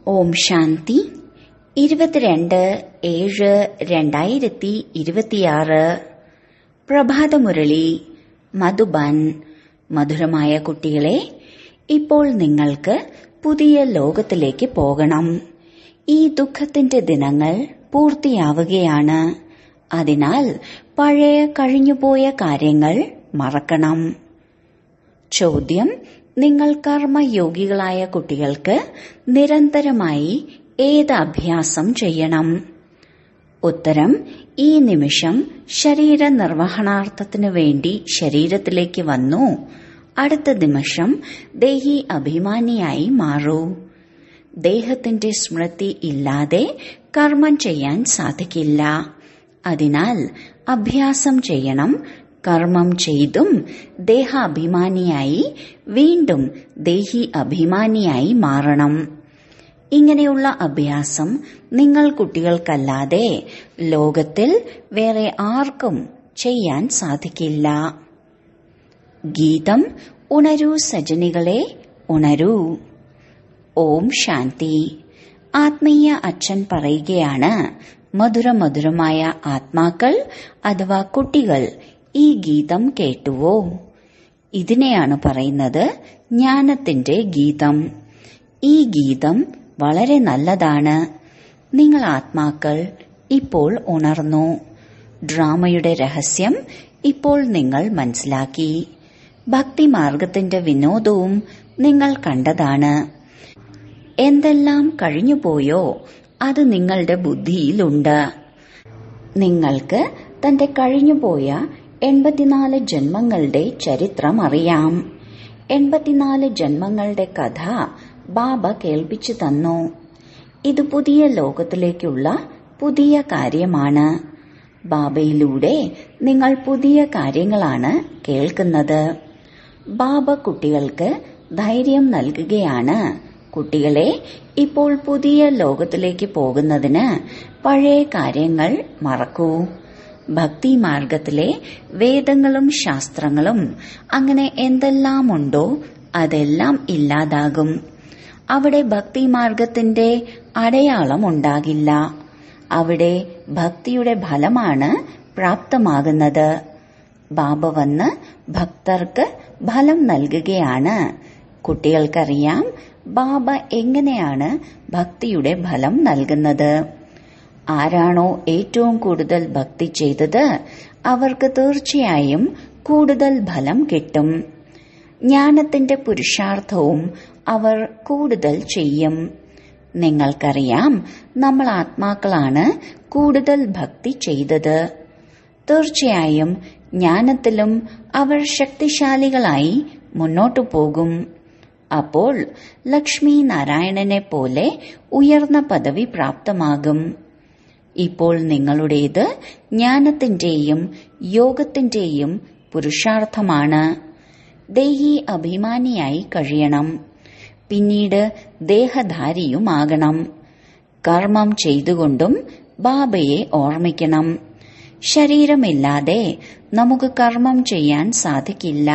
ഓം ശാന്തി ഇരുപത്തിരണ്ട് ഏഴ് രണ്ടായിരത്തി ഇരുപത്തിയാറ് പ്രഭാതമുരളി മധുബൻ മധുരമായ കുട്ടികളെ ഇപ്പോൾ നിങ്ങൾക്ക് പുതിയ ലോകത്തിലേക്ക് പോകണം ഈ ദുഃഖത്തിന്റെ ദിനങ്ങൾ പൂർത്തിയാവുകയാണ് അതിനാൽ പഴയ കഴിഞ്ഞുപോയ കാര്യങ്ങൾ മറക്കണം ചോദ്യം നിങ്ങൾ കർമ്മയോഗികളായ കുട്ടികൾക്ക് നിരന്തരമായി ഏത് അഭ്യാസം ചെയ്യണം ഉത്തരം ഈ നിമിഷം ശരീര നിർവഹണാർത്ഥത്തിനു വേണ്ടി ശരീരത്തിലേക്ക് വന്നു അടുത്ത നിമിഷം ദേഹി അഭിമാനിയായി മാറൂ ദേഹത്തിന്റെ സ്മൃതി ഇല്ലാതെ കർമ്മം ചെയ്യാൻ സാധിക്കില്ല അതിനാൽ അഭ്യാസം ചെയ്യണം കർമ്മം ചെയ്തും ദേഹാഭിമാനിയായി വീണ്ടും ദേഹി അഭിമാനിയായി മാറണം ഇങ്ങനെയുള്ള അഭ്യാസം നിങ്ങൾ കുട്ടികൾക്കല്ലാതെ ലോകത്തിൽ വേറെ ആർക്കും ചെയ്യാൻ സാധിക്കില്ല ഗീതം ഉണരൂ സജനികളെ ഉണരൂ ഓം ശാന്തി ആത്മീയ അച്ഛൻ പറയുകയാണ് മധുരമധുരമായ ആത്മാക്കൾ അഥവാ കുട്ടികൾ ഈ ഗീതം കേട്ടുവോ ഇതിനെയാണ് പറയുന്നത് ജ്ഞാനത്തിന്റെ ഗീതം ഈ ഗീതം വളരെ നല്ലതാണ് നിങ്ങൾ ആത്മാക്കൾ ഇപ്പോൾ ഉണർന്നു ഡ്രാമയുടെ രഹസ്യം ഇപ്പോൾ നിങ്ങൾ മനസ്സിലാക്കി ഭക്തിമാർഗത്തിന്റെ വിനോദവും നിങ്ങൾ കണ്ടതാണ് എന്തെല്ലാം കഴിഞ്ഞുപോയോ അത് നിങ്ങളുടെ ബുദ്ധിയിലുണ്ട് നിങ്ങൾക്ക് തന്റെ കഴിഞ്ഞുപോയ എൺപത്തിനാല് ജന്മങ്ങളുടെ ചരിത്രം അറിയാം എൺപത്തിനാല് ജന്മങ്ങളുടെ കഥ ബാബ കേൾപ്പിച്ചു തന്നു ഇത് പുതിയ ലോകത്തിലേക്കുള്ള പുതിയ കാര്യമാണ് ബാബയിലൂടെ നിങ്ങൾ പുതിയ കാര്യങ്ങളാണ് കേൾക്കുന്നത് ബാബ കുട്ടികൾക്ക് ധൈര്യം നൽകുകയാണ് കുട്ടികളെ ഇപ്പോൾ പുതിയ ലോകത്തിലേക്ക് പോകുന്നതിന് പഴയ കാര്യങ്ങൾ മറക്കൂ ഭക്തി മാർഗത്തിലെ വേദങ്ങളും ശാസ്ത്രങ്ങളും അങ്ങനെ എന്തെല്ലാമുണ്ടോ അതെല്ലാം ഇല്ലാതാകും അവിടെ ഭക്തി മാർഗത്തിന്റെ അടയാളം ഉണ്ടാകില്ല അവിടെ ഭക്തിയുടെ ഫലമാണ് പ്രാപ്തമാകുന്നത് ബാബ വന്ന് ഭക്തർക്ക് ഫലം നൽകുകയാണ് കുട്ടികൾക്കറിയാം ബാബ എങ്ങനെയാണ് ഭക്തിയുടെ ഫലം നൽകുന്നത് ആരാണോ ഏറ്റവും കൂടുതൽ ഭക്തി ചെയ്തത് അവർക്ക് തീർച്ചയായും കൂടുതൽ ഫലം കിട്ടും ജ്ഞാനത്തിന്റെ പുരുഷാർത്ഥവും അവർ കൂടുതൽ ചെയ്യും നിങ്ങൾക്കറിയാം നമ്മൾ ആത്മാക്കളാണ് കൂടുതൽ ഭക്തി ചെയ്തത് തീർച്ചയായും ജ്ഞാനത്തിലും അവർ ശക്തിശാലികളായി മുന്നോട്ടു പോകും അപ്പോൾ ലക്ഷ്മി നാരായണനെ പോലെ ഉയർന്ന പദവി പ്രാപ്തമാകും ഇപ്പോൾ നിങ്ങളുടേത് ജ്ഞാനത്തിന്റെയും യോഗത്തിന്റെയും പുരുഷാർത്ഥമാണ് ദേഹി അഭിമാനിയായി കഴിയണം പിന്നീട് ദേഹധാരിയുമാകണം കർമ്മം ചെയ്തുകൊണ്ടും ബാബയെ ഓർമ്മിക്കണം ശരീരമില്ലാതെ നമുക്ക് കർമ്മം ചെയ്യാൻ സാധിക്കില്ല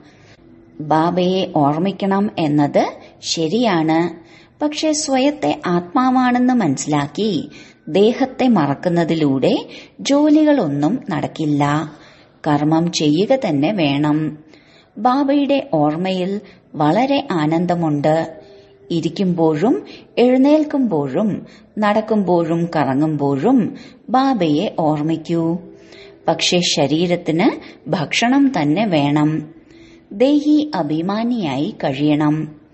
ബാബയെ ഓർമ്മിക്കണം എന്നത് ശരിയാണ് പക്ഷെ സ്വയത്തെ ആത്മാവാണെന്ന് മനസ്സിലാക്കി ദേഹത്തെ മറക്കുന്നതിലൂടെ ജോലികളൊന്നും നടക്കില്ല കർമ്മം ചെയ്യുക തന്നെ വേണം ബാബയുടെ ഓർമ്മയിൽ വളരെ ആനന്ദമുണ്ട് ഇരിക്കുമ്പോഴും എഴുന്നേൽക്കുമ്പോഴും നടക്കുമ്പോഴും കറങ്ങുമ്പോഴും ബാബയെ ഓർമ്മിക്കൂ പക്ഷെ ശരീരത്തിന് ഭക്ഷണം തന്നെ വേണം ദേഹി അഭിമാനിയായി കഴിയണം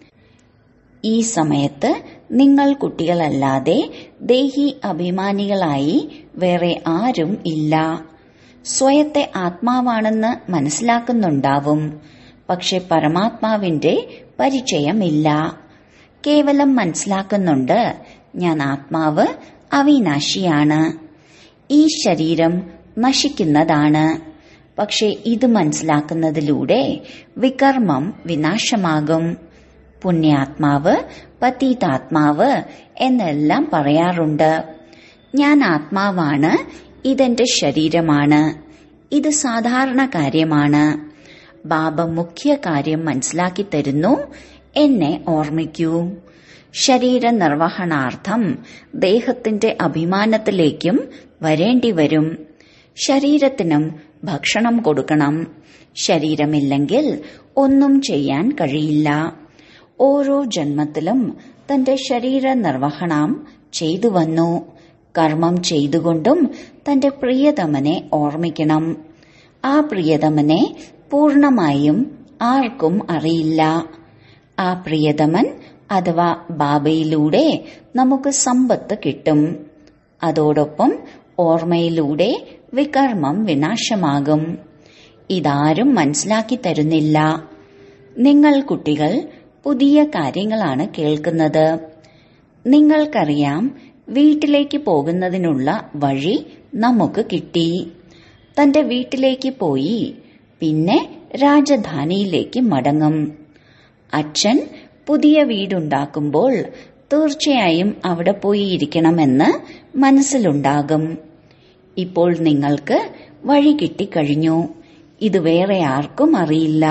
ഈ സമയത്ത് നിങ്ങൾ കുട്ടികളല്ലാതെ ദേഹി അഭിമാനികളായി വേറെ ആരും ഇല്ല സ്വയത്തെ ആത്മാവാണെന്ന് മനസ്സിലാക്കുന്നുണ്ടാവും പക്ഷെ പരമാത്മാവിന്റെ പരിചയമില്ല കേവലം മനസ്സിലാക്കുന്നുണ്ട് ഞാൻ ആത്മാവ് അവിനാശിയാണ് ഈ ശരീരം നശിക്കുന്നതാണ് പക്ഷെ ഇത് മനസ്സിലാക്കുന്നതിലൂടെ വികർമ്മം വിനാശമാകും പുണ്യാത്മാവ് പതീതാത്മാവ് എന്നെല്ലാം പറയാറുണ്ട് ഞാൻ ആത്മാവാണ് ഇതെന്റെ ശരീരമാണ് ഇത് സാധാരണ കാര്യമാണ് ബാബ മുഖ്യ കാര്യം മനസ്സിലാക്കി തരുന്നു എന്നെ ഓർമ്മിക്കൂ ശരീര നിർവഹണാർത്ഥം ദേഹത്തിന്റെ അഭിമാനത്തിലേക്കും വരേണ്ടി വരും ശരീരത്തിനും ഭക്ഷണം കൊടുക്കണം ശരീരമില്ലെങ്കിൽ ഒന്നും ചെയ്യാൻ കഴിയില്ല ഓരോ ജന്മത്തിലും തന്റെ ശരീര നിർവഹണം ചെയ്തു വന്നു കർമ്മം ചെയ്തുകൊണ്ടും തന്റെ പ്രിയതമനെ ഓർമ്മിക്കണം ആ പ്രിയതമനെ പൂർണമായും ആർക്കും അറിയില്ല ആ പ്രിയതമൻ അഥവാ ബാബയിലൂടെ നമുക്ക് സമ്പത്ത് കിട്ടും അതോടൊപ്പം ഓർമ്മയിലൂടെ വികർമ്മം വിനാശമാകും ഇതാരും മനസ്സിലാക്കി തരുന്നില്ല നിങ്ങൾ കുട്ടികൾ പുതിയ കാര്യങ്ങളാണ് കേൾക്കുന്നത് നിങ്ങൾക്കറിയാം വീട്ടിലേക്ക് പോകുന്നതിനുള്ള വഴി നമുക്ക് കിട്ടി തന്റെ വീട്ടിലേക്ക് പോയി പിന്നെ രാജധാനിയിലേക്ക് മടങ്ങും അച്ഛൻ പുതിയ വീടുണ്ടാക്കുമ്പോൾ തീർച്ചയായും അവിടെ പോയി ഇരിക്കണമെന്ന് മനസ്സിലുണ്ടാകും ഇപ്പോൾ നിങ്ങൾക്ക് വഴി കിട്ടിക്കഴിഞ്ഞു ഇത് വേറെ ആർക്കും അറിയില്ല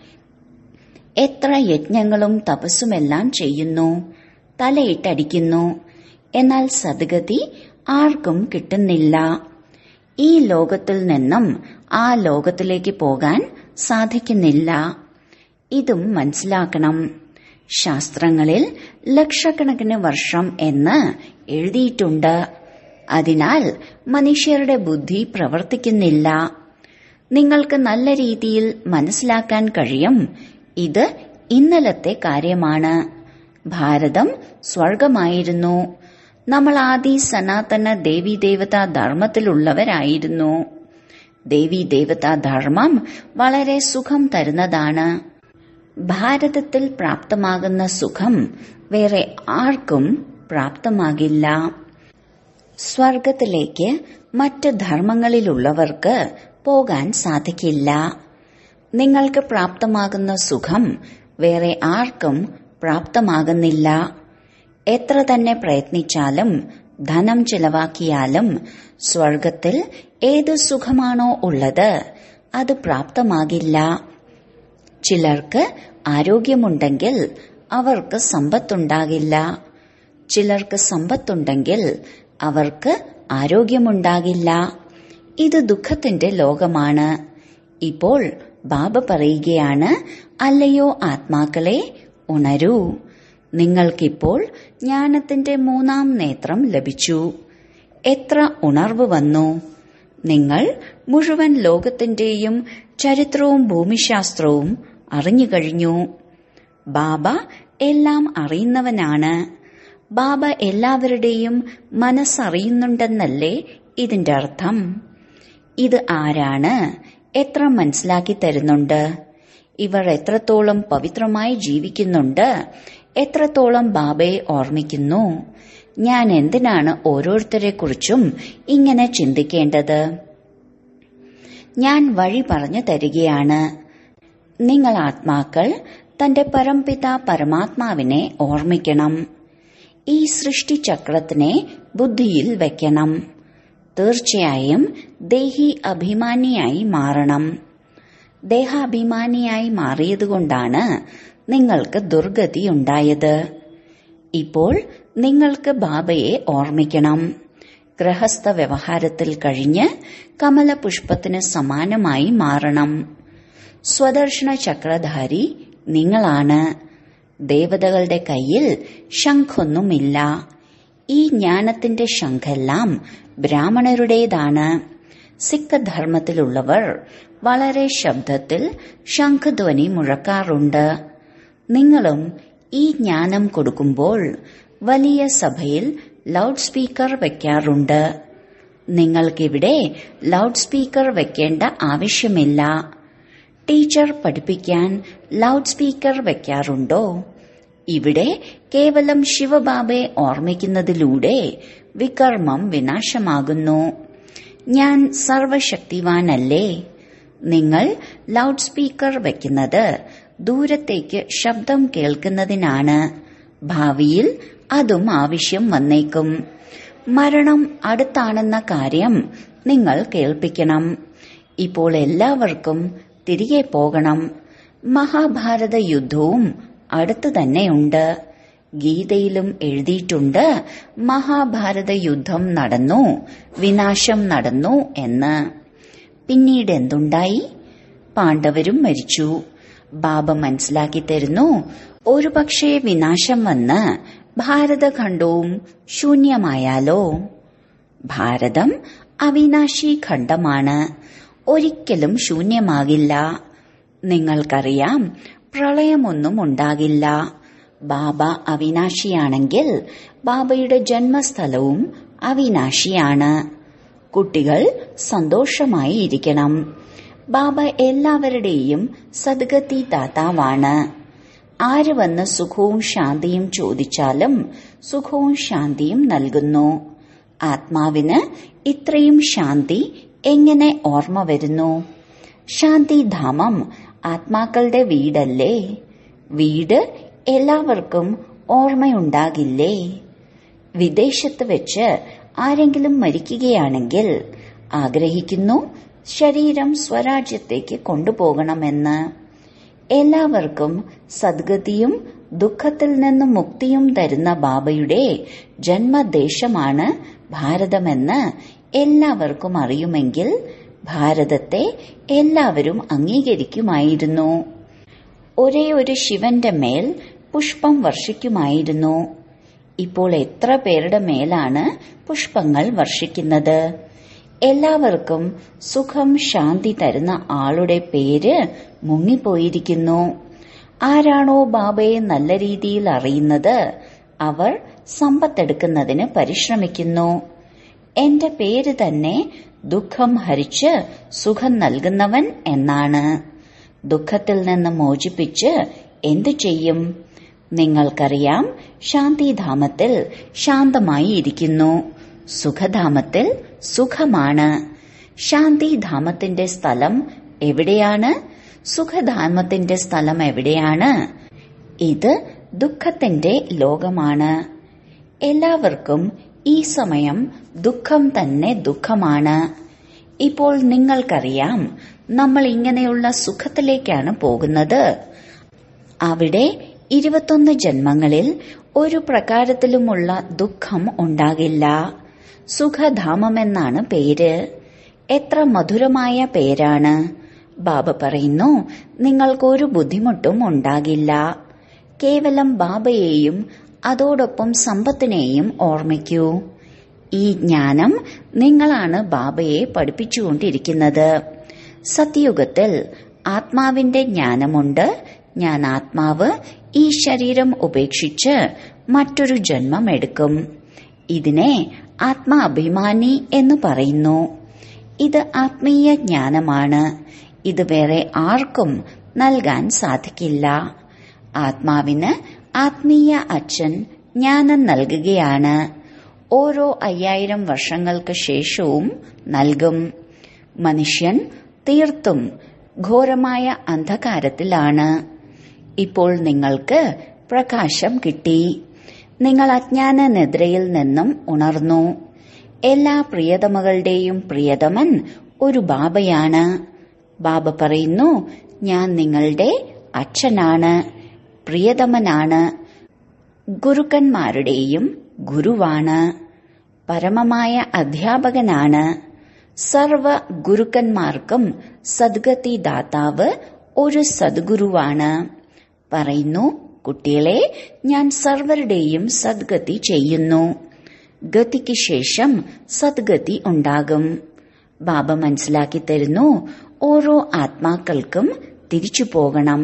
എത്ര യജ്ഞങ്ങളും തപസ്സുമെല്ലാം ചെയ്യുന്നു തലയിട്ടടിക്കുന്നു എന്നാൽ സദ്ഗതി ആർക്കും കിട്ടുന്നില്ല ഈ ലോകത്തിൽ നിന്നും ആ ലോകത്തിലേക്ക് പോകാൻ സാധിക്കുന്നില്ല ഇതും മനസ്സിലാക്കണം ശാസ്ത്രങ്ങളിൽ ലക്ഷക്കണക്കിന് വർഷം എന്ന് എഴുതിയിട്ടുണ്ട് അതിനാൽ മനുഷ്യരുടെ ബുദ്ധി പ്രവർത്തിക്കുന്നില്ല നിങ്ങൾക്ക് നല്ല രീതിയിൽ മനസ്സിലാക്കാൻ കഴിയും ഇത് ഇന്നലത്തെ കാര്യമാണ് ഭാരതം സ്വർഗമായിരുന്നു നമ്മൾ ആദി സനാതന ദേവീദേവതാ ധർമ്മത്തിലുള്ളവരായിരുന്നു ദേവീദേവതാ ധർമ്മം വളരെ സുഖം തരുന്നതാണ് ഭാരതത്തിൽ പ്രാപ്തമാകുന്ന സുഖം വേറെ ആർക്കും പ്രാപ്തമാകില്ല സ്വർഗത്തിലേക്ക് മറ്റ് ധർമ്മങ്ങളിലുള്ളവർക്ക് പോകാൻ സാധിക്കില്ല നിങ്ങൾക്ക് പ്രാപ്തമാകുന്ന സുഖം വേറെ ആർക്കും പ്രാപ്തമാകുന്നില്ല എത്ര തന്നെ പ്രയത്നിച്ചാലും ധനം ചിലവാക്കിയാലും സ്വർഗത്തിൽ ഏത് സുഖമാണോ ഉള്ളത് അത് പ്രാപ്തമാകില്ല ചിലർക്ക് ആരോഗ്യമുണ്ടെങ്കിൽ അവർക്ക് സമ്പത്തുണ്ടാകില്ല ചിലർക്ക് സമ്പത്തുണ്ടെങ്കിൽ അവർക്ക് ആരോഗ്യമുണ്ടാകില്ല ഇത് ദുഃഖത്തിന്റെ ലോകമാണ് ഇപ്പോൾ ബാബ പറയുകയാണ് അല്ലയോ ആത്മാക്കളെ ഉണരൂ നിങ്ങൾക്കിപ്പോൾ ജ്ഞാനത്തിന്റെ മൂന്നാം നേത്രം ലഭിച്ചു എത്ര ഉണർവ് വന്നു നിങ്ങൾ മുഴുവൻ ലോകത്തിന്റെയും ചരിത്രവും ഭൂമിശാസ്ത്രവും അറിഞ്ഞു കഴിഞ്ഞു ബാബ എല്ലാം അറിയുന്നവനാണ് ബാബ എല്ലാവരുടെയും മനസ്സറിയുന്നുണ്ടെന്നല്ലേ ഇതിന്റെ അർത്ഥം ഇത് ആരാണ് എത്ര മനസ്സിലാക്കി തരുന്നുണ്ട് ഇവർ എത്രത്തോളം പവിത്രമായി ജീവിക്കുന്നുണ്ട് എത്രത്തോളം ബാബയെ ഓർമ്മിക്കുന്നു ഞാൻ എന്തിനാണ് ഓരോരുത്തരെ കുറിച്ചും ഇങ്ങനെ ചിന്തിക്കേണ്ടത് ഞാൻ വഴി പറഞ്ഞു തരികയാണ് നിങ്ങൾ ആത്മാക്കൾ തന്റെ പരംപിത പരമാത്മാവിനെ ഓർമ്മിക്കണം ഈ സൃഷ്ടിചക്രത്തിനെ ബുദ്ധിയിൽ വെക്കണം തീർച്ചയായും ദേഹി അഭിമാനിയായി മാറണം ദേഹാഭിമാനിയായി മാറിയതുകൊണ്ടാണ് നിങ്ങൾക്ക് ദുർഗതി ഉണ്ടായത് ഇപ്പോൾ നിങ്ങൾക്ക് ബാബയെ ഓർമ്മിക്കണം ഗൃഹസ്ഥ വ്യവഹാരത്തിൽ കഴിഞ്ഞ് കമലപുഷ്പത്തിന് സമാനമായി മാറണം സ്വദർശന ചക്രധാരി നിങ്ങളാണ് ദേവതകളുടെ കയ്യിൽ ശംഖൊന്നുമില്ല ഈ ജ്ഞാനത്തിന്റെ ശംഖെല്ലാം ബ്രാഹ്മണരുടേതാണ് സിഖ് ധർമ്മത്തിലുള്ളവർ വളരെ ശബ്ദത്തിൽ ശംഖധ്വനി മുഴക്കാറുണ്ട് നിങ്ങളും ഈ ജ്ഞാനം കൊടുക്കുമ്പോൾ വലിയ സഭയിൽ ലൗഡ് സ്പീക്കർ വെക്കാറുണ്ട് നിങ്ങൾക്കിവിടെ ലൗഡ് സ്പീക്കർ വെക്കേണ്ട ആവശ്യമില്ല ടീച്ചർ പഠിപ്പിക്കാൻ ലൗഡ് സ്പീക്കർ വെക്കാറുണ്ടോ ഇവിടെ കേവലം ശിവബാബയെ ഓർമ്മിക്കുന്നതിലൂടെ വികർമ്മം വിനാശമാകുന്നു ഞാൻ സർവശക്തിവാനല്ലേ നിങ്ങൾ ലൗഡ് സ്പീക്കർ വെക്കുന്നത് ദൂരത്തേക്ക് ശബ്ദം കേൾക്കുന്നതിനാണ് ഭാവിയിൽ അതും ആവശ്യം വന്നേക്കും മരണം അടുത്താണെന്ന കാര്യം നിങ്ങൾ കേൾപ്പിക്കണം ഇപ്പോൾ എല്ലാവർക്കും തിരികെ പോകണം മഹാഭാരത യുദ്ധവും അടുത്തു തന്നെയുണ്ട് ഗീതയിലും എഴുതിയിട്ടുണ്ട് മഹാഭാരത യുദ്ധം നടന്നു വിനാശം നടന്നു എന്ന് പിന്നീട് എന്തുണ്ടായി പാണ്ഡവരും മരിച്ചു ബാബ മനസ്സിലാക്കി തരുന്നു ഒരുപക്ഷെ വിനാശം വന്ന് ഭാരതഖണ്ഡവും ശൂന്യമായാലോ ഭാരതം അവിനാശി ഖണ്ഡമാണ് ഒരിക്കലും ശൂന്യമാകില്ല നിങ്ങൾക്കറിയാം പ്രളയമൊന്നും ഉണ്ടാകില്ല ബാബ അവിനാശിയാണെങ്കിൽ ബാബയുടെ ജന്മസ്ഥലവും അവിനാശിയാണ് കുട്ടികൾ സന്തോഷമായി ഇരിക്കണം ബാബ എല്ലാവരുടെയും സദ്ഗതി ദാതാവാണ് ആര് വന്ന് സുഖവും ശാന്തിയും ചോദിച്ചാലും സുഖവും ശാന്തിയും നൽകുന്നു ആത്മാവിന് ഇത്രയും ശാന്തി എങ്ങനെ ഓർമ്മ വരുന്നു ശാന്തിധാമം ആത്മാക്കളുടെ വീടല്ലേ വീട് എല്ലാവർക്കും ഓർമ്മയുണ്ടാകില്ലേ വിദേശത്ത് വെച്ച് ആരെങ്കിലും മരിക്കുകയാണെങ്കിൽ ആഗ്രഹിക്കുന്നു ശരീരം സ്വരാജ്യത്തേക്ക് കൊണ്ടുപോകണമെന്ന് എല്ലാവർക്കും സദ്ഗതിയും ദുഃഖത്തിൽ നിന്ന് മുക്തിയും തരുന്ന ബാബയുടെ ജന്മദേശമാണ് ഭാരതമെന്ന് എല്ലാവർക്കും അറിയുമെങ്കിൽ ഭാരതത്തെ എല്ലാവരും അംഗീകരിക്കുമായിരുന്നു ഒരേ ഒരു ശിവന്റെ മേൽ പുഷ്പം വർഷിക്കുമായിരുന്നു ഇപ്പോൾ എത്ര പേരുടെ മേലാണ് പുഷ്പങ്ങൾ വർഷിക്കുന്നത് എല്ലാവർക്കും സുഖം ശാന്തി തരുന്ന ആളുടെ പേര് മുങ്ങിപ്പോയിരിക്കുന്നു ആരാണോ ബാബയെ നല്ല രീതിയിൽ അറിയുന്നത് അവർ സമ്പത്തെടുക്കുന്നതിന് പരിശ്രമിക്കുന്നു എന്റെ പേര് തന്നെ ദുഃഖം ഹരിച്ച് സുഖം നൽകുന്നവൻ എന്നാണ് ദുഃഖത്തിൽ നിന്ന് മോചിപ്പിച്ച് എന്തു ചെയ്യും നിങ്ങൾക്കറിയാം ശാന്തിധാമത്തിൽ ശാന്തമായി ഇരിക്കുന്നു സുഖധാമത്തിൽ സുഖമാണ് ശാന്തിധാമത്തിന്റെ സ്ഥലം എവിടെയാണ് സുഖധാമത്തിന്റെ സ്ഥലം എവിടെയാണ് ഇത് ദുഃഖത്തിന്റെ ലോകമാണ് എല്ലാവർക്കും ഈ സമയം ദുഃഖം തന്നെ ദുഃഖമാണ് ഇപ്പോൾ നിങ്ങൾക്കറിയാം നമ്മൾ ഇങ്ങനെയുള്ള സുഖത്തിലേക്കാണ് പോകുന്നത് അവിടെ ഇരുപത്തൊന്ന് ജന്മങ്ങളിൽ ഒരു പ്രകാരത്തിലുമുള്ള ദുഃഖം ഉണ്ടാകില്ല സുഖധാമമെന്നാണ് പേര് എത്ര മധുരമായ പേരാണ് ബാബ പറയുന്നു നിങ്ങൾക്കൊരു ബുദ്ധിമുട്ടും ഉണ്ടാകില്ല കേവലം ബാബയെയും അതോടൊപ്പം സമ്പത്തിനെയും ഓർമ്മിക്കൂ ഈ ജ്ഞാനം നിങ്ങളാണ് ബാബയെ പഠിപ്പിച്ചുകൊണ്ടിരിക്കുന്നത് സത്യയുഗത്തിൽ ആത്മാവിന്റെ ജ്ഞാനമുണ്ട് ഞാൻ ആത്മാവ് ഈ ശരീരം ഉപേക്ഷിച്ച് മറ്റൊരു ജന്മം എടുക്കും ഇതിനെ ആത്മാഭിമാനി എന്ന് പറയുന്നു ഇത് ആത്മീയ ജ്ഞാനമാണ് ഇത് വേറെ ആർക്കും നൽകാൻ സാധിക്കില്ല ആത്മാവിന് ആത്മീയ അച്ഛൻ ജ്ഞാനം നൽകുകയാണ് ഓരോ അയ്യായിരം വർഷങ്ങൾക്ക് ശേഷവും നൽകും മനുഷ്യൻ തീർത്തും ഘോരമായ അന്ധകാരത്തിലാണ് ഇപ്പോൾ നിങ്ങൾക്ക് പ്രകാശം കിട്ടി നിങ്ങൾ അജ്ഞാന നിദ്രയിൽ നിന്നും ഉണർന്നു എല്ലാ പ്രിയതമകളുടെയും പ്രിയതമൻ ഒരു ബാബയാണ് ബാബ പറയുന്നു ഞാൻ നിങ്ങളുടെ അച്ഛനാണ് പ്രിയതമനാണ് ഗുരുക്കന്മാരുടെയും ഗുരുവാണ് പരമമായ അധ്യാപകനാണ് സർവ ഗുരുക്കന്മാർക്കും സദ്ഗതി ദാതാവ് ഒരു സദ്ഗുരുവാണ് പറയുന്നു കുട്ടികളെ ഞാൻ സർവരുടെയും സദ്ഗതി ചെയ്യുന്നു ഗതിക്ക് ശേഷം സദ്ഗതി ഉണ്ടാകും ബാബ മനസ്സിലാക്കി തരുന്നു ഓരോ ആത്മാക്കൾക്കും തിരിച്ചു പോകണം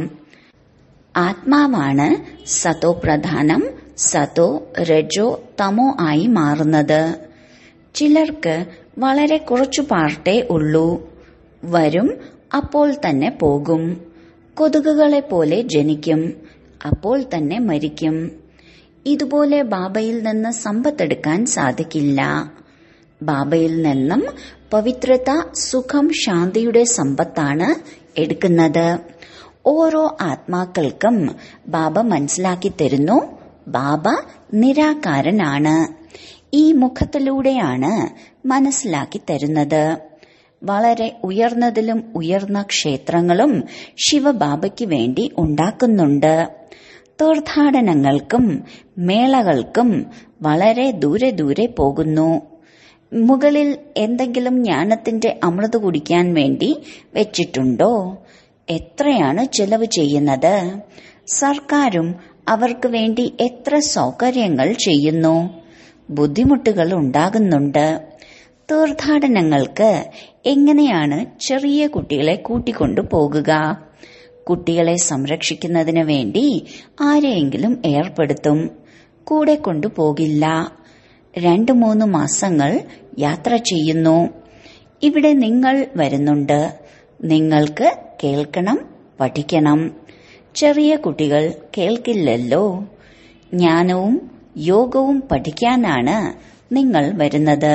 ആത്മാവാണ് സതോ പ്രധാനം സതോ രജോ തമോ ആയി മാറുന്നത് ചിലർക്ക് വളരെ കുറച്ചു പാർട്ടേ ഉള്ളൂ വരും അപ്പോൾ തന്നെ പോകും കൊതുകുകളെ പോലെ ജനിക്കും അപ്പോൾ തന്നെ മരിക്കും ഇതുപോലെ ബാബയിൽ നിന്ന് സമ്പത്തെടുക്കാൻ സാധിക്കില്ല ബാബയിൽ നിന്നും പവിത്രത സുഖം ശാന്തിയുടെ സമ്പത്താണ് എടുക്കുന്നത് ഓരോ ആത്മാക്കൾക്കും ബാബ മനസ്സിലാക്കി തരുന്നു ബാബ നിരാകാരനാണ് ഈ മുഖത്തിലൂടെയാണ് മനസ്സിലാക്കി തരുന്നത് വളരെ ഉയർന്നതിലും ഉയർന്ന ക്ഷേത്രങ്ങളും ശിവബാബയ്ക്ക് വേണ്ടി ഉണ്ടാക്കുന്നുണ്ട് തീർത്ഥാടനങ്ങൾക്കും മേളകൾക്കും വളരെ ദൂരെ ദൂരെ പോകുന്നു മുകളിൽ എന്തെങ്കിലും ജ്ഞാനത്തിന്റെ അമൃത് കുടിക്കാൻ വേണ്ടി വെച്ചിട്ടുണ്ടോ എത്രയാണ് ചെലവ് ചെയ്യുന്നത് സർക്കാരും അവർക്ക് വേണ്ടി എത്ര സൗകര്യങ്ങൾ ചെയ്യുന്നു ബുദ്ധിമുട്ടുകൾ ഉണ്ടാകുന്നുണ്ട് തീർത്ഥാടനങ്ങൾക്ക് എങ്ങനെയാണ് ചെറിയ കുട്ടികളെ കൂട്ടിക്കൊണ്ടു പോകുക കുട്ടികളെ സംരക്ഷിക്കുന്നതിന് വേണ്ടി ആരെയെങ്കിലും ഏർപ്പെടുത്തും കൂടെ കൊണ്ടുപോകില്ല രണ്ടു മൂന്ന് മാസങ്ങൾ യാത്ര ചെയ്യുന്നു ഇവിടെ നിങ്ങൾ വരുന്നുണ്ട് നിങ്ങൾക്ക് കേൾക്കണം പഠിക്കണം ചെറിയ കുട്ടികൾ കേൾക്കില്ലല്ലോ ജ്ഞാനവും യോഗവും പഠിക്കാനാണ് നിങ്ങൾ വരുന്നത്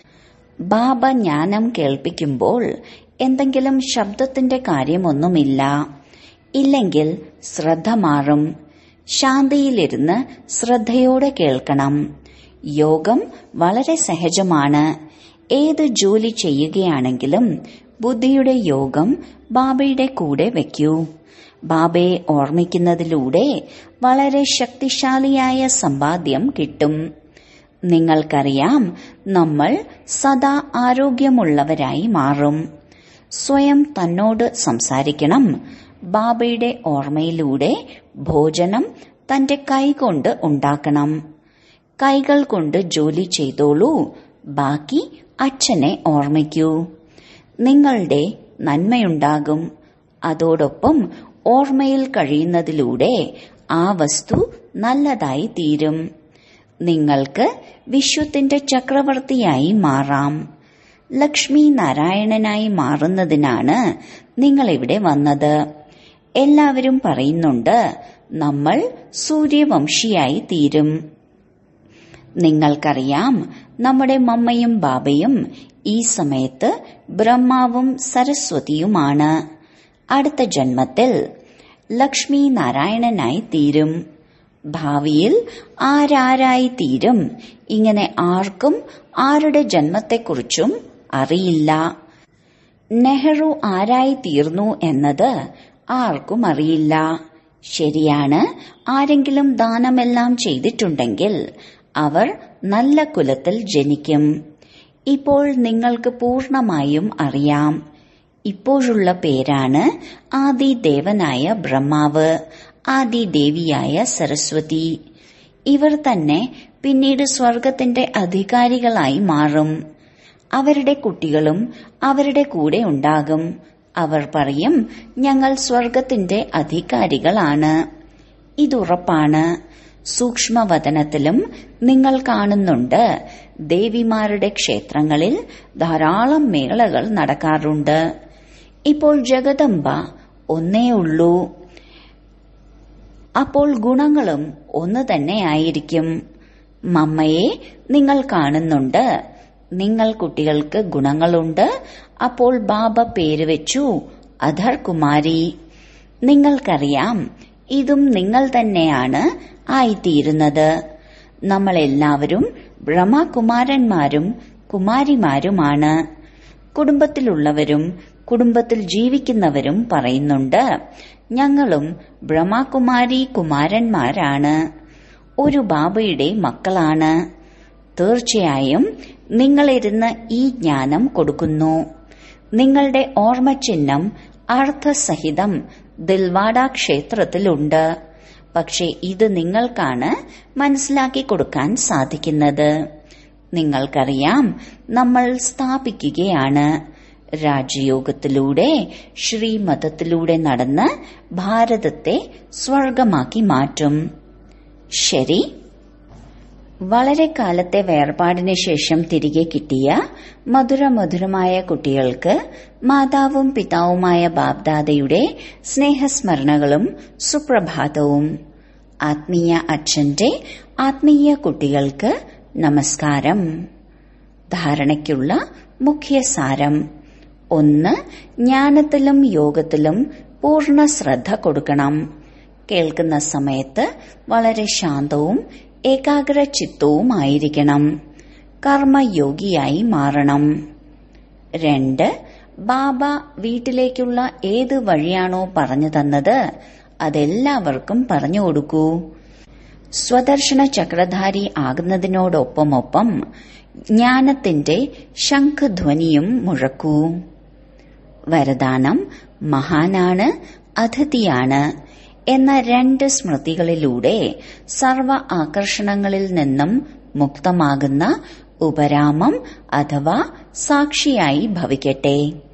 ബാബ ജ്ഞാനം കേൾപ്പിക്കുമ്പോൾ എന്തെങ്കിലും ശബ്ദത്തിന്റെ കാര്യമൊന്നുമില്ല ഇല്ലെങ്കിൽ ശ്രദ്ധ മാറും ശാന്തിയിലിരുന്ന് ശ്രദ്ധയോടെ കേൾക്കണം യോഗം വളരെ സഹജമാണ് ഏത് ജോലി ചെയ്യുകയാണെങ്കിലും ബുദ്ധിയുടെ യോഗം ബാബയുടെ കൂടെ വയ്ക്കൂ ബാബയെ ഓർമ്മിക്കുന്നതിലൂടെ വളരെ ശക്തിശാലിയായ സമ്പാദ്യം കിട്ടും നിങ്ങൾക്കറിയാം നമ്മൾ സദാ ആരോഗ്യമുള്ളവരായി മാറും സ്വയം തന്നോട് സംസാരിക്കണം ബാബയുടെ ഓർമ്മയിലൂടെ ഭോജനം തന്റെ കൈകൊണ്ട് ഉണ്ടാക്കണം കൈകൾ കൊണ്ട് ജോലി ചെയ്തോളൂ ബാക്കി അച്ഛനെ ഓർമ്മിക്കൂ നിങ്ങളുടെ നന്മയുണ്ടാകും അതോടൊപ്പം ഓർമ്മയിൽ കഴിയുന്നതിലൂടെ ആ വസ്തു നല്ലതായി തീരും നിങ്ങൾക്ക് വിശ്വത്തിന്റെ ചക്രവർത്തിയായി മാറാം ലക്ഷ്മി നാരായണനായി മാറുന്നതിനാണ് നിങ്ങളിവിടെ വന്നത് എല്ലാവരും പറയുന്നുണ്ട് നമ്മൾ സൂര്യവംശിയായി തീരും നിങ്ങൾക്കറിയാം നമ്മുടെ മമ്മയും ബാബയും ഈ സമയത്ത് ബ്രഹ്മാവും സരസ്വതിയുമാണ് അടുത്ത ജന്മത്തിൽ ലക്ഷ്മി നാരായണനായി തീരും ഭാവിയിൽ ആരാരായി തീരും ഇങ്ങനെ ആർക്കും ആരുടെ ജന്മത്തെക്കുറിച്ചും അറിയില്ല നെഹ്റു ആരായി തീർന്നു എന്നത് ആർക്കും അറിയില്ല ശരിയാണ് ആരെങ്കിലും ദാനമെല്ലാം ചെയ്തിട്ടുണ്ടെങ്കിൽ അവർ നല്ല കുലത്തിൽ ജനിക്കും ഇപ്പോൾ നിങ്ങൾക്ക് പൂർണമായും അറിയാം ഇപ്പോഴുള്ള പേരാണ് ആദിദേവനായ ബ്രഹ്മാവ് ആദിദേവിയായ സരസ്വതി ഇവർ തന്നെ പിന്നീട് സ്വർഗത്തിന്റെ അധികാരികളായി മാറും അവരുടെ കുട്ടികളും അവരുടെ കൂടെ ഉണ്ടാകും അവർ പറയും ഞങ്ങൾ സ്വർഗത്തിന്റെ അധികാരികളാണ് ഇതുറപ്പാണ് സൂക്ഷ്മവതനത്തിലും നിങ്ങൾ കാണുന്നുണ്ട് ദേവിമാരുടെ ക്ഷേത്രങ്ങളിൽ ധാരാളം മേളകൾ നടക്കാറുണ്ട് ഇപ്പോൾ ജഗദംബ ഒന്നേ ഉള്ളൂ അപ്പോൾ ഗുണങ്ങളും ഒന്ന് തന്നെയായിരിക്കും മമ്മയെ നിങ്ങൾ കാണുന്നുണ്ട് നിങ്ങൾ കുട്ടികൾക്ക് ഗുണങ്ങളുണ്ട് അപ്പോൾ ബാബ പേര് വെച്ചു അധർ കുമാരി നിങ്ങൾക്കറിയാം ഇതും നിങ്ങൾ തന്നെയാണ് ആയിത്തീരുന്നത് നമ്മളെല്ലാവരും ബ്രഹ്മകുമാരന്മാരും കുമാരിമാരുമാണ് കുടുംബത്തിലുള്ളവരും കുടുംബത്തിൽ ജീവിക്കുന്നവരും പറയുന്നുണ്ട് ഞങ്ങളും ബ്രഹ്മകുമാരി കുമാരന്മാരാണ് ഒരു ബാബയുടെ മക്കളാണ് തീർച്ചയായും നിങ്ങളിരുന്ന് ഈ ജ്ഞാനം കൊടുക്കുന്നു നിങ്ങളുടെ ഓർമ്മചിഹ്നം അർത്ഥസഹിതം ദിൽവാഡ ക്ഷേത്രത്തിലുണ്ട് പക്ഷെ ഇത് നിങ്ങൾക്കാണ് മനസ്സിലാക്കി കൊടുക്കാൻ സാധിക്കുന്നത് നിങ്ങൾക്കറിയാം നമ്മൾ സ്ഥാപിക്കുകയാണ് രാജയോഗത്തിലൂടെ ശ്രീമതത്തിലൂടെ നടന്ന് ഭാരതത്തെ സ്വർഗമാക്കി മാറ്റും ശരി വളരെ കാലത്തെ വേർപാടിന് ശേഷം തിരികെ കിട്ടിയ മധുര മധുരമായ കുട്ടികൾക്ക് മാതാവും പിതാവുമായ ബാബ്ദാദയുടെ സ്നേഹസ്മരണകളും സുപ്രഭാതവും ആത്മീയ അച്ഛന്റെ ആത്മീയ കുട്ടികൾക്ക് നമസ്കാരം ധാരണയ്ക്കുള്ള മുഖ്യ സാരം ഒന്ന് ജ്ഞാനത്തിലും യോഗത്തിലും പൂർണ്ണ ശ്രദ്ധ കൊടുക്കണം കേൾക്കുന്ന സമയത്ത് വളരെ ശാന്തവും ഏകാഗ്ര ചിത്തവുമായിരിക്കണം കർമ്മയോഗിയായി മാറണം രണ്ട് ബാബ വീട്ടിലേക്കുള്ള ഏത് വഴിയാണോ പറഞ്ഞു തന്നത് അതെല്ലാവർക്കും പറഞ്ഞു കൊടുക്കൂ സ്വദർശന ചക്രധാരി ആകുന്നതിനോടൊപ്പമൊപ്പം ജ്ഞാനത്തിന്റെ ശംഖധ്വനിയും മുഴക്കൂ വരദാനം മഹാനാണ് അതിഥിയാണ് എന്ന രണ്ട് സ്മൃതികളിലൂടെ സർവ ആകർഷണങ്ങളിൽ നിന്നും മുക്തമാകുന്ന ഉപരാമം അഥവാ സാക്ഷിയായി ഭവിക്കട്ടെ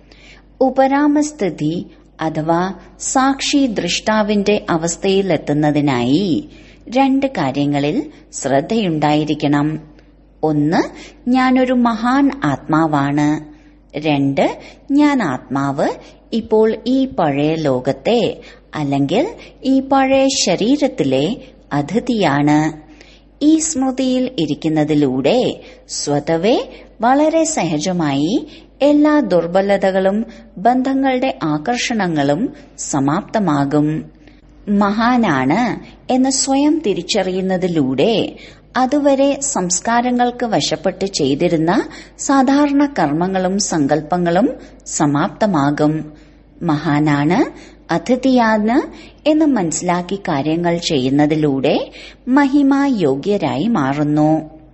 ഉപരാമസ്ഥിതി അഥവാ സാക്ഷി ദൃഷ്ടാവിന്റെ അവസ്ഥയിലെത്തുന്നതിനായി രണ്ട് കാര്യങ്ങളിൽ ശ്രദ്ധയുണ്ടായിരിക്കണം ഒന്ന് ഞാനൊരു മഹാൻ ആത്മാവാണ് രണ്ട് ഞാൻ ആത്മാവ് ഇപ്പോൾ ഈ പഴയ ലോകത്തെ അല്ലെങ്കിൽ ഈ പഴയ ശരീരത്തിലെ അതിഥിയാണ് ഈ സ്മൃതിയിൽ ഇരിക്കുന്നതിലൂടെ സ്വതവേ വളരെ സഹജമായി എല്ലാ ദുർബലതകളും ബന്ധങ്ങളുടെ ആകർഷണങ്ങളും സമാപ്തമാകും മഹാനാണ് എന്ന് സ്വയം തിരിച്ചറിയുന്നതിലൂടെ അതുവരെ സംസ്കാരങ്ങൾക്ക് വശപ്പെട്ട് ചെയ്തിരുന്ന സാധാരണ കർമ്മങ്ങളും സങ്കല്പങ്ങളും സമാപ്തമാകും മഹാനാണ് അതിഥിയാണ് എന്ന് മനസ്സിലാക്കി കാര്യങ്ങൾ ചെയ്യുന്നതിലൂടെ മഹിമ യോഗ്യരായി മാറുന്നു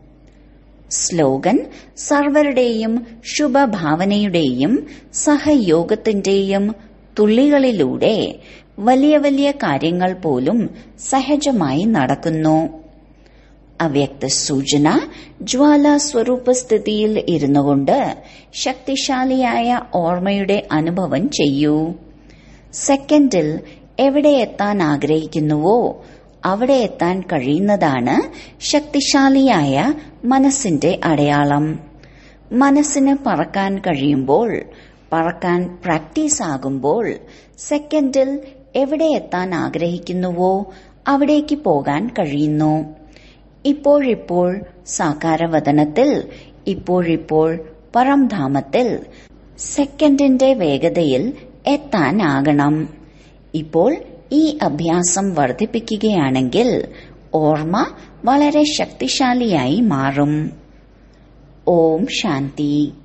സ്ലോഗൻ സർവരുടെയും ശുഭഭാവനയുടെയും സഹയോഗത്തിന്റെയും തുള്ളികളിലൂടെ വലിയ വലിയ കാര്യങ്ങൾ പോലും സഹജമായി നടക്കുന്നു അവ്യക്ത സൂചന ജ്വാല സ്വരൂപസ്ഥിതിയിൽ ഇരുന്നുകൊണ്ട് ശക്തിശാലിയായ ഓർമ്മയുടെ അനുഭവം ചെയ്യൂ സെക്കൻഡിൽ എവിടെ എത്താൻ ആഗ്രഹിക്കുന്നുവോ അവിടെ എത്താൻ കഴിയുന്നതാണ് ശക്തിശാലിയായ മനസ്സിന്റെ അടയാളം മനസ്സിന് പറക്കാൻ കഴിയുമ്പോൾ പറക്കാൻ പ്രാക്ടീസ് ആകുമ്പോൾ സെക്കൻഡിൽ എവിടെ എത്താൻ ആഗ്രഹിക്കുന്നുവോ അവിടേക്ക് പോകാൻ കഴിയുന്നു ഇപ്പോഴിപ്പോൾ സാകാരവതനത്തിൽ ഇപ്പോഴിപ്പോൾ പരംധാമത്തിൽ സെക്കൻഡിന്റെ വേഗതയിൽ എത്താനാകണം ഇപ്പോൾ ഈ അഭ്യാസം വർദ്ധിപ്പിക്കുകയാണെങ്കിൽ ഓർമ്മ വളരെ ശക്തിശാലിയായി മാറും ഓം ശാന്തി